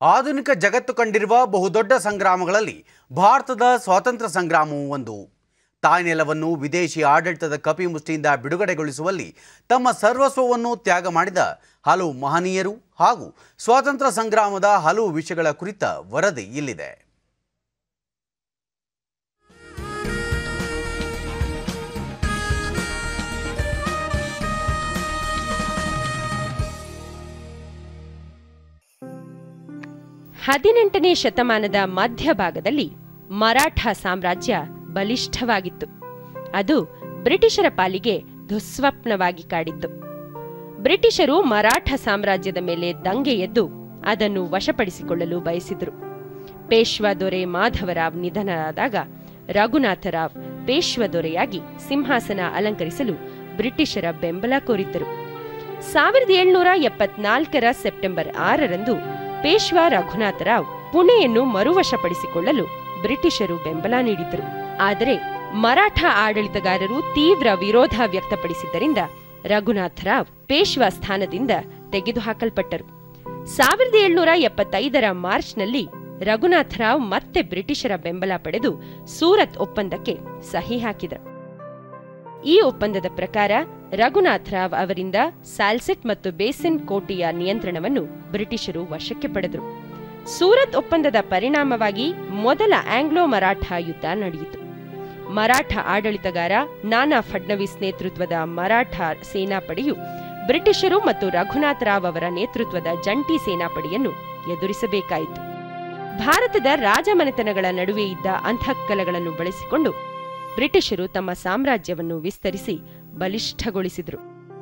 ಆಧುನಿಕ ಜಗತ್ತು ಕಂಡಿರುವ ಬಹುದೊಡ್ಡ ಸಂಗ್ರಾಮಗಳಲ್ಲಿ ಭಾರತದ ಸ್ವಾತಂತ್ರ್ಯ ಸಂಗ್ರಾಮವೂ ಒಂದು ತಾಯ್ನೆಲವನ್ನು ವಿದೇಶಿ ಆಡಳಿತದ ಕಪಿಮುಷ್ಟಿಯಿಂದ ಬಿಡುಗಡೆಗೊಳಿಸುವಲ್ಲಿ ತಮ್ಮ ಸರ್ವಸ್ವವನ್ನು ತ್ಯಾಗ ಮಾಡಿದ ಹಲವು ಮಹನೀಯರು ಹಾಗೂ ಸ್ವಾತಂತ್ರ್ಯ ಸಂಗ್ರಾಮದ ಹಲವು ವಿಷಯಗಳ ಕುರಿತ ವರದಿ ಇಲ್ಲಿದೆ ಹದಿನೆಂಟನೇ ಶತಮಾನದ ಮಧ್ಯಭಾಗದಲ್ಲಿ ಮರಾಠ ಸಾಮ್ರಾಜ್ಯ ಬಲಿಷ್ಠವಾಗಿತ್ತು ಅದು ಬ್ರಿಟಿಷರ ಪಾಲಿಗೆ ದುಸ್ವಪ್ನವಾಗಿ ಕಾಡಿತ್ತು ಬ್ರಿಟಿಷರು ಮರಾಠ ಸಾಮ್ರಾಜ್ಯದ ಮೇಲೆ ದಂಗೆ ಎದ್ದು ಅದನ್ನು ವಶಪಡಿಸಿಕೊಳ್ಳಲು ಬಯಸಿದರು ಪೇಶ್ವಾ ದೊರೆ ಮಾಧವರಾವ್ ನಿಧನರಾದಾಗ ರಘುನಾಥರಾವ್ ಪೇಶ್ವ ದೊರೆಯಾಗಿ ಸಿಂಹಾಸನ ಅಲಂಕರಿಸಲು ಬ್ರಿಟಿಷರ ಬೆಂಬಲ ಕೋರಿದ್ದರು ಸಾವಿರದ ಏಳ್ನೂರ ಎಪ್ಪತ್ನಾಲ್ಕರ ಸೆಪ್ಟೆಂಬರ್ ಆರರಂದು ಪೇಶ್ವಾ ರಘುನಾಥರಾವ್ ಪುಣೆಯನ್ನು ಮರುವಶಪಡಿಸಿಕೊಳ್ಳಲು ಬ್ರಿಟಿಷರು ಬೆಂಬಲ ನೀಡಿದ್ದರು ಆದರೆ ಮರಾಠ ಆಡಳಿತಗಾರರು ತೀವ್ರ ವಿರೋಧ ವ್ಯಕ್ತಪಡಿಸಿದ್ದರಿಂದ ರಘುನಾಥರಾವ್ ಪೇಶ್ವಾ ಸ್ಥಾನದಿಂದ ತೆಗೆದುಹಾಕಲ್ಪಟ್ಟರು ಸಾವಿರದ ಏಳ್ನೂರ ಎಪ್ಪತ್ತೈದರ ಮಾರ್ಚ್ನಲ್ಲಿ ರಘುನಾಥರಾವ್ ಮತ್ತೆ ಬ್ರಿಟಿಷರ ಬೆಂಬಲ ಪಡೆದು ಸೂರತ್ ಒಪ್ಪಂದಕ್ಕೆ ಸಹಿ ಹಾಕಿದರು ಈ ಒಪ್ಪಂದದ ಪ್ರಕಾರ ರಘುನಾಥರಾವ್ ಅವರಿಂದ ಸಾಲ್ಸೆಟ್ ಮತ್ತು ಬೇಸಿನ್ ಕೋಟೆಯ ನಿಯಂತ್ರಣವನ್ನು ಬ್ರಿಟಿಷರು ವಶಕ್ಕೆ ಪಡೆದರು ಸೂರತ್ ಒಪ್ಪಂದದ ಪರಿಣಾಮವಾಗಿ ಮೊದಲ ಆಂಗ್ಲೋ ಮರಾಠ ಯುದ್ಧ ನಡೆಯಿತು ಮರಾಠ ಆಡಳಿತಗಾರ ನಾನಾ ಫಡ್ನವೀಸ್ ನೇತೃತ್ವದ ಮರಾಠ ಸೇನಾಪಡೆಯು ಬ್ರಿಟಿಷರು ಮತ್ತು ರಘುನಾಥರಾವ್ ಅವರ ನೇತೃತ್ವದ ಜಂಟಿ ಸೇನಾಪಡೆಯನ್ನು ಎದುರಿಸಬೇಕಾಯಿತು ಭಾರತದ ರಾಜಮನೆತನಗಳ ನಡುವೆ ಇದ್ದ ಅಂತಃಕಲಗಳನ್ನು ಬಳಸಿಕೊಂಡು ಬ್ರಿಟಿಷರು ತಮ್ಮ ಸಾಮ್ರಾಜ್ಯವನ್ನು ವಿಸ್ತರಿಸಿ ಬಲಿಷ್ಠಗೊಳಿಸಿದರು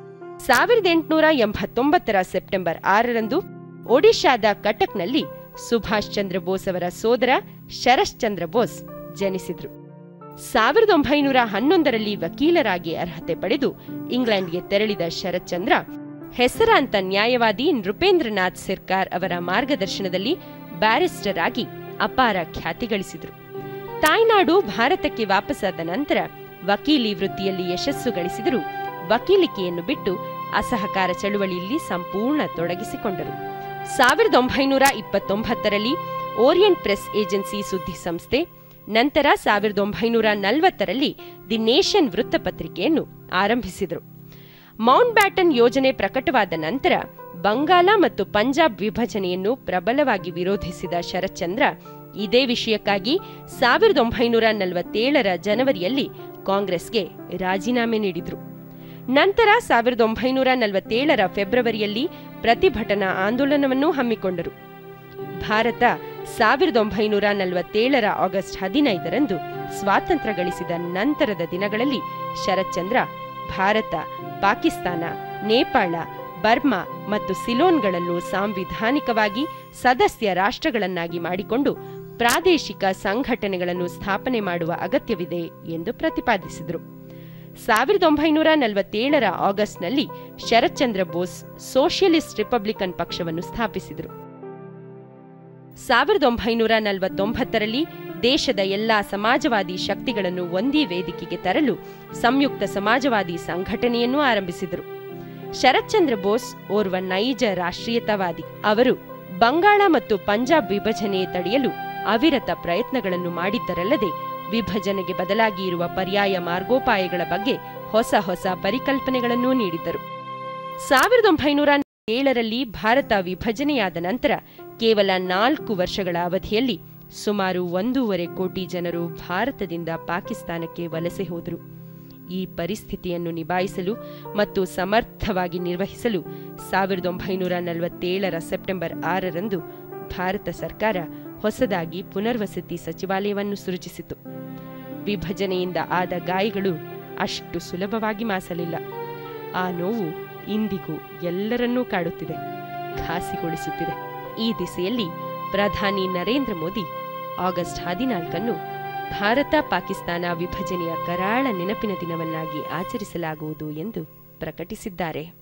ಸಾವಿರದ ಎಂಟುನೂರ ಎಂಬತ್ತೊಂಬತ್ತರ ಸೆಪ್ಟೆಂಬರ್ ಆರರಂದು ಒಡಿಶಾದ ಕಟಕ್ನಲ್ಲಿ ಸುಭಾಷ್ ಚಂದ್ರ ಬೋಸ್ ಅವರ ಸೋದರ ಶರಶ್ಚಂದ್ರ ಬೋಸ್ ಜನಿಸಿದ್ರು ಸಾವಿರದ ಒಂಬೈನೂರ ಹನ್ನೊಂದರಲ್ಲಿ ವಕೀಲರಾಗಿ ಅರ್ಹತೆ ಪಡೆದು ಇಂಗ್ಲೆಂಡ್ಗೆ ತೆರಳಿದ ಶರತ್ಚಂದ್ರ ಹೆಸರಾಂತ ನ್ಯಾಯವಾದಿ ನೃಪೇಂದ್ರನಾಥ್ ಸಿರ್ಕಾರ್ ಅವರ ಮಾರ್ಗದರ್ಶನದಲ್ಲಿ ಬ್ಯಾರಿಸ್ಟರ್ ಆಗಿ ಅಪಾರ ಖ್ಯಾತಿ ಗಳಿಸಿದರು ತಾಯ್ನಾಡು ಭಾರತಕ್ಕೆ ವಾಪಸ್ಸಾದ ನಂತರ ವಕೀಲಿ ವೃತ್ತಿಯಲ್ಲಿ ಯಶಸ್ಸು ಗಳಿಸಿದರೂ ವಕೀಲಿಕೆಯನ್ನು ಬಿಟ್ಟು ಅಸಹಕಾರ ಚಳುವಳಿಯಲ್ಲಿ ಸಂಪೂರ್ಣ ತೊಡಗಿಸಿಕೊಂಡರು ಸಾವಿರದ ಒಂಬೈನೂರ ಇಪ್ಪತ್ತೊಂಬತ್ತರಲ್ಲಿ ಓರಿಯಂಟ್ ಪ್ರೆಸ್ ಏಜೆನ್ಸಿ ಸುದ್ದಿ ಸಂಸ್ಥೆ ನಂತರ ಸಾವಿರದ ಒಂಬೈನೂರ ನಲವತ್ತರಲ್ಲಿ ದಿ ನೇಷನ್ ವೃತ್ತಪತ್ರಿಕೆಯನ್ನು ಆರಂಭಿಸಿದರು ಮೌಂಟ್ ಬ್ಯಾಟನ್ ಯೋಜನೆ ಪ್ರಕಟವಾದ ನಂತರ ಬಂಗಾಲ ಮತ್ತು ಪಂಜಾಬ್ ವಿಭಜನೆಯನ್ನು ಪ್ರಬಲವಾಗಿ ವಿರೋಧಿಸಿದ ಶರತ್ಚಂದ್ರ ಇದೇ ವಿಷಯಕ್ಕಾಗಿ ಸಾವಿರದ ಒಂಬೈನೂರ ನಲವತ್ತೇಳರ ಜನವರಿಯಲ್ಲಿ ಕಾಂಗ್ರೆಸ್ಗೆ ರಾಜೀನಾಮೆ ನೀಡಿದರು ನಂತರ ಸಾವಿರದ ಒಂಬೈನೂರ ನಲವತ್ತೇಳರ ಫೆಬ್ರವರಿಯಲ್ಲಿ ಪ್ರತಿಭಟನಾ ಆಂದೋಲನವನ್ನು ಹಮ್ಮಿಕೊಂಡರು ಭಾರತ ಸಾವಿರದ ಒಂಬೈನೂರ ನಲವತ್ತೇಳರ ಆಗಸ್ಟ್ ಹದಿನೈದರಂದು ಸ್ವಾತಂತ್ರ್ಯ ಗಳಿಸಿದ ನಂತರದ ದಿನಗಳಲ್ಲಿ ಶರತ್ಚಂದ್ರ ಭಾರತ ಪಾಕಿಸ್ತಾನ ನೇಪಾಳ ಬರ್ಮಾ ಮತ್ತು ಸಿಲೋನ್ಗಳನ್ನು ಸಾಂವಿಧಾನಿಕವಾಗಿ ಸದಸ್ಯ ರಾಷ್ಟ್ರಗಳನ್ನಾಗಿ ಮಾಡಿಕೊಂಡು ಪ್ರಾದೇಶಿಕ ಸಂಘಟನೆಗಳನ್ನು ಸ್ಥಾಪನೆ ಮಾಡುವ ಅಗತ್ಯವಿದೆ ಎಂದು ಪ್ರತಿಪಾದಿಸಿದರು ಸಾವಿರದ ಒಂಬೈನೂರ ನಲವತ್ತೇಳರ ಆಗಸ್ಟ್ನಲ್ಲಿ ಶರತ್ಚಂದ್ರ ಬೋಸ್ ಸೋಷಿಯಲಿಸ್ಟ್ ರಿಪಬ್ಲಿಕನ್ ಪಕ್ಷವನ್ನು ಸ್ಥಾಪಿಸಿದರು ಸಾವಿರದ ಒಂಬೈನೂರ ನಲವತ್ತೊಂಬತ್ತರಲ್ಲಿ ದೇಶದ ಎಲ್ಲಾ ಸಮಾಜವಾದಿ ಶಕ್ತಿಗಳನ್ನು ಒಂದೇ ವೇದಿಕೆಗೆ ತರಲು ಸಂಯುಕ್ತ ಸಮಾಜವಾದಿ ಸಂಘಟನೆಯನ್ನು ಆರಂಭಿಸಿದರು ಶರತ್ಚಂದ್ರ ಬೋಸ್ ಓರ್ವ ನೈಜ ರಾಷ್ಟ್ರೀಯತಾವಾದಿ ಅವರು ಬಂಗಾಳ ಮತ್ತು ಪಂಜಾಬ್ ವಿಭಜನೆ ತಡೆಯಲು ಅವಿರತ ಪ್ರಯತ್ನಗಳನ್ನು ಮಾಡಿದ್ದರಲ್ಲದೆ ವಿಭಜನೆಗೆ ಬದಲಾಗಿ ಇರುವ ಪರ್ಯಾಯ ಮಾರ್ಗೋಪಾಯಗಳ ಬಗ್ಗೆ ಹೊಸ ಹೊಸ ಪರಿಕಲ್ಪನೆಗಳನ್ನೂ ನೀಡಿದ್ದರು ಸಾವಿರದ ಒಂಬೈನೂರ ಏಳರಲ್ಲಿ ಭಾರತ ವಿಭಜನೆಯಾದ ನಂತರ ಕೇವಲ ನಾಲ್ಕು ವರ್ಷಗಳ ಅವಧಿಯಲ್ಲಿ ಸುಮಾರು ಒಂದೂವರೆ ಕೋಟಿ ಜನರು ಭಾರತದಿಂದ ಪಾಕಿಸ್ತಾನಕ್ಕೆ ವಲಸೆ ಹೋದರು ಈ ಪರಿಸ್ಥಿತಿಯನ್ನು ನಿಭಾಯಿಸಲು ಮತ್ತು ಸಮರ್ಥವಾಗಿ ನಿರ್ವಹಿಸಲು ಸಾವಿರದ ಒಂಬೈನೂರ ನಲವತ್ತೇಳರ ಸೆಪ್ಟೆಂಬರ್ ಆರರಂದು ಭಾರತ ಸರ್ಕಾರ ಹೊಸದಾಗಿ ಪುನರ್ವಸತಿ ಸಚಿವಾಲಯವನ್ನು ಸೃಜಿಸಿತು ವಿಭಜನೆಯಿಂದ ಆದ ಗಾಯಗಳು ಅಷ್ಟು ಸುಲಭವಾಗಿ ಮಾಸಲಿಲ್ಲ ಆ ನೋವು ಇಂದಿಗೂ ಎಲ್ಲರನ್ನೂ ಕಾಡುತ್ತಿದೆ ಘಾಸಿಗೊಳಿಸುತ್ತಿದೆ ಈ ದಿಸೆಯಲ್ಲಿ ಪ್ರಧಾನಿ ನರೇಂದ್ರ ಮೋದಿ ಆಗಸ್ಟ್ ಹದಿನಾಲ್ಕನ್ನು ಭಾರತ ಪಾಕಿಸ್ತಾನ ವಿಭಜನೆಯ ಕರಾಳ ನೆನಪಿನ ದಿನವನ್ನಾಗಿ ಆಚರಿಸಲಾಗುವುದು ಎಂದು ಪ್ರಕಟಿಸಿದ್ದಾರೆ